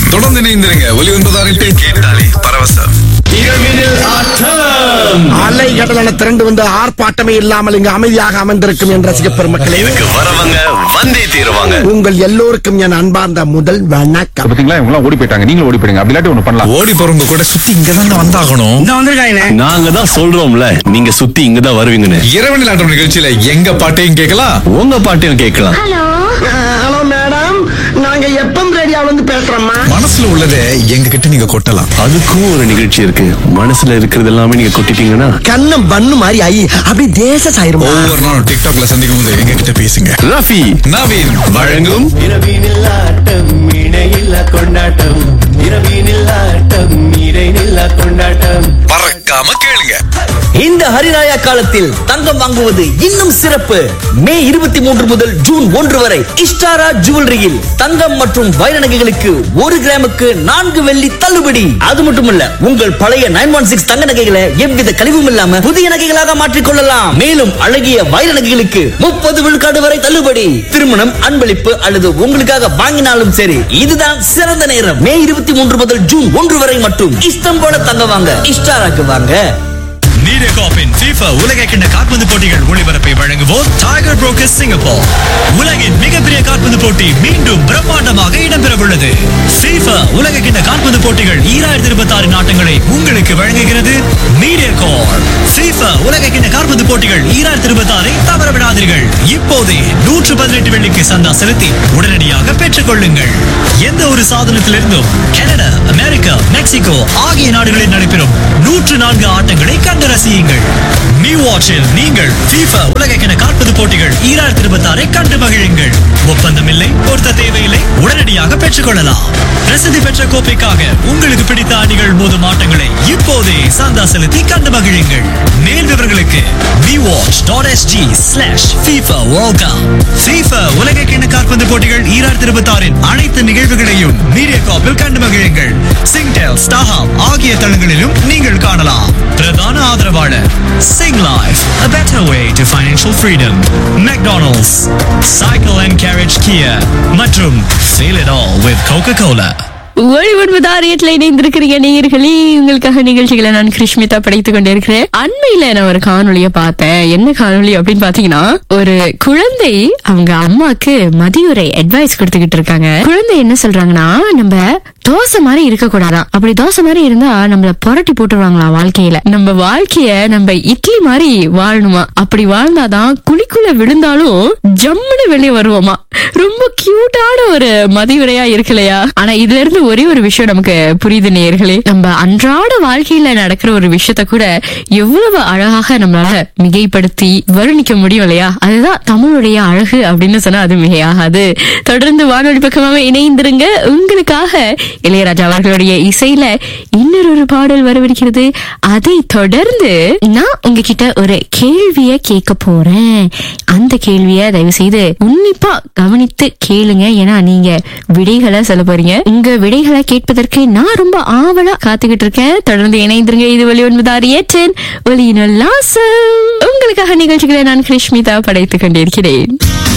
தொடர்ந்து இணைந்திருங்க ஒலி ஒன்பதாறு எட்டு கேட்டாலே பரவசம் இரவினில் ஆட்டம் அலை கடலான திரண்டு வந்து ஆர்ப்பாட்டமே இல்லாமல் இங்கு அமைதியாக அமர்ந்திருக்கும் என் ரசிக பெருமக்களே இதுக்கு வரவங்க வந்தே தீருவாங்க உங்கள் எல்லோருக்கும் என் அன்பார்ந்த முதல் வணக்கம் பாத்தீங்களா இவங்க எல்லாம் ஓடி போயிட்டாங்க நீங்களும் ஓடி போயிடுங்க அப்படி இல்லாட்டி ஒண்ணு பண்ணலாம் ஓடி போறவங்க கூட சுத்தி இங்கதான் வந்தாகணும் நாங்க தான் சொல்றோம்ல நீங்க சுத்தி இங்க தான் வருவீங்கன்னு இரவு நிலாட்டம் நிகழ்ச்சியில எங்க பாட்டையும் கேட்கலாம் உங்க பாட்டையும் கேட்கலாம் ஹலோ மேடம் நாங்க எப்பம் ரேடியோல இருந்து பேசுறோம்மா மனசுல உள்ளதை எங்க கிட்ட நீங்க கொட்டலாம் அதுக்கும் ஒரு நிகழ்ச்சி இருக்கு மனசுல இருக்கிறது எல்லாமே நீங்க கொட்டிட்டீங்கன்னா கண்ணம் பண்ணு மாதிரி ஐ அப்படி தேச சாயிருமா ஒவ்வொரு நாளும் டிக்டாக்ல சந்திக்கும் போது எங்க கிட்ட பேசுங்க ரஃபி நவீன் வழங்கும் இரவினில் ஆட்டம் இணையில்லா கொண்டாட்டம் இரவினில் ஆட்டம் இடைநில்லா கொண்டாட்டம் பறக்காம கேளுங்க இந்த ஹரிராயா காலத்தில் தங்கம் வாங்குவது இன்னும் சிறப்பு மே இருபத்தி மூன்று முதல் ஜூன் ஒன்று வரை இஷ்டாரா ஜுவல்லரியில் தங்கம் மற்றும் வைர நகைகளுக்கு ஒரு கிராமுக்கு நான்கு வெள்ளி தள்ளுபடி அது மட்டுமல்ல உங்கள் பழைய நைன் ஒன் சிக்ஸ் தங்க நகைகளை எவ்வித கழிவும் இல்லாம புதிய நகைகளாக மாற்றிக் கொள்ளலாம் மேலும் அழகிய வைர நகைகளுக்கு முப்பது விழுக்காடு வரை தள்ளுபடி திருமணம் அன்பளிப்பு அல்லது உங்களுக்காக வாங்கினாலும் சரி இதுதான் சிறந்த நேரம் மே இருபத்தி மூன்று முதல் ஜூன் ஒன்று வரை மட்டும் இஷ்டம் போல தங்க வாங்க இஷ்டாராக்கு வாங்க மீடியாகாப்பின் FIFA உலக கிண்ண கால்பந்து போட்டிகள் ஒளிபரப்பை வழங்குவோர் டைகர் புரோக்கர் சிங்கப்பூர் உலகின் மிகப்பெரிய கால்பந்து போட்டி மீண்டும் பிரம்மாண்டமாக இடம்பெறவுள்ளது FIFA உலக கிண்ண கால்பந்து போட்டிகள் ஈராயிரத்தி இருபத்தி ஆறு நாட்டங்களை உங்களுக்கு வழங்குகிறது மீடியா கார் FIFA உலக கிண்ண கால்பந்து போட்டிகள் ஈராயிரத்தி இருபத்தி ஆறை தவற விடாதீர்கள் இப்போதே நூற்று பதினெட்டு வெள்ளிக்கு சந்தா செலுத்தி உடனடியாக பெற்றுக் கொள்ளுங்கள் எந்த ஒரு சாதனத்திலிருந்தும் கனடா அமெரிக்கா மெக்சிகோ ஆகிய நாடுகளில் நடைபெறும் நூற்று நான்கு ஆட்டங்களை கண்டு ரசியுங்கள் நியூ வாட்சில் நீங்கள் FIFA உலகக்கிண கால்பந்து போட்டிகள் ஈராயிரத்தி இருபத்தி ஆறை கண்டு மகிழுங்கள் ஒப்பந்தம் இல்லை பொருத்த தேவையில்லை உடனடியாக பெற்றுக்கொள்ளலாம் பிரசித்தி பெற்ற கோப்பைக்காக உங்களுக்கு பிடித்த அணிகள் மோதும் ஆட்டங்களை இப்போதே சந்தா செலுத்தி கண்டு மகிழுங்கள் மேல் விவரங்களுக்கு vwatch.sg slash FIFA World Cup FIFA உலக கிண்ண கால்பந்து போட்டிகள் ஈராயிரத்தி இருபத்தி ஆறின் அனைத்து நிகழ்வுகளையும் மீடியா காப்பில் கண்டு மகிழுங்கள் சிங்டெல் ஸ்டாஹாம் ஆகிய தளங்களிலும் நீங்கள் காணலாம் பிரதான ஆதரவாளர் Singlife a better way to financial freedom McDonald's Cycle and Carriage Kia மற்றும் Feel it all with Coca-Cola ஒளி ஒன்பது ஆறு எட்டுல இணைந்திருக்கிறீங்க நேயர்களே உங்களுக்காக நிகழ்ச்சிகளை நான் கிருஷ்மிதா படைத்துக் கொண்டிருக்கிறேன் அண்மையில நான் ஒரு காணொளிய பார்த்தேன் என்ன காணொளி அப்படின்னு பாத்தீங்கன்னா ஒரு குழந்தை அவங்க அம்மாக்கு மதியுரை அட்வைஸ் கொடுத்துக்கிட்டு இருக்காங்க குழந்தை என்ன சொல்றாங்கன்னா நம்ம தோசை மாதிரி இருக்க கூடாதாம் அப்படி தோசை மாதிரி இருந்தா நம்மள புரட்டி போட்டுருவாங்களா வாழ்க்கையில நம்ம வாழ்க்கைய நம்ம இட்லி மாதிரி வாழணுமா அப்படி வாழ்ந்தாதான் குழிக்குள்ள விழுந்தாலும் ஜம்முன்னு வெளியே வருவோமா ரொம்ப கியூட்டான ஒரு மதியுரையா இருக்கலையா ஆனா இதுல இருந்து ஒரே ஒரு விஷயம் நமக்கு புரியுது நேயர்களே நம்ம அன்றாட வாழ்க்கையில நடக்கிற ஒரு விஷயத்த கூட எவ்வளவு அழகாக நம்மளால மிகைப்படுத்தி வர்ணிக்க முடியும் இல்லையா அதுதான் தமிழுடைய அழகு அப்படின்னு சொன்னா அது மிகையாகாது தொடர்ந்து வானொலி பக்கமாக இணைந்திருங்க உங்களுக்காக இளையராஜா அவர்களுடைய இசையில இன்னொரு ஒரு பாடல் வரவிருக்கிறது அதை தொடர்ந்து நான் உங்ககிட்ட ஒரு கேள்விய கேட்க போறேன் அந்த கேள்விய தயவு செய்து உன்னிப்பா கவனித்து கேளுங்க ஏன்னா நீங்க விடைகளை சொல்ல போறீங்க உங்க விடைகளை கேட்பதற்கு நான் ரொம்ப ஆவலா காத்துக்கிட்டு இருக்கேன் தொடர்ந்து இணைந்திருங்க இது வழி ஒன்பதாறு ஏற்றேன் ஒலியினுள்ளாசம் உங்களுக்காக நிகழ்ச்சிகளை நான் கிருஷ்மிதா படைத்துக் கொண்டிருக்கிறேன்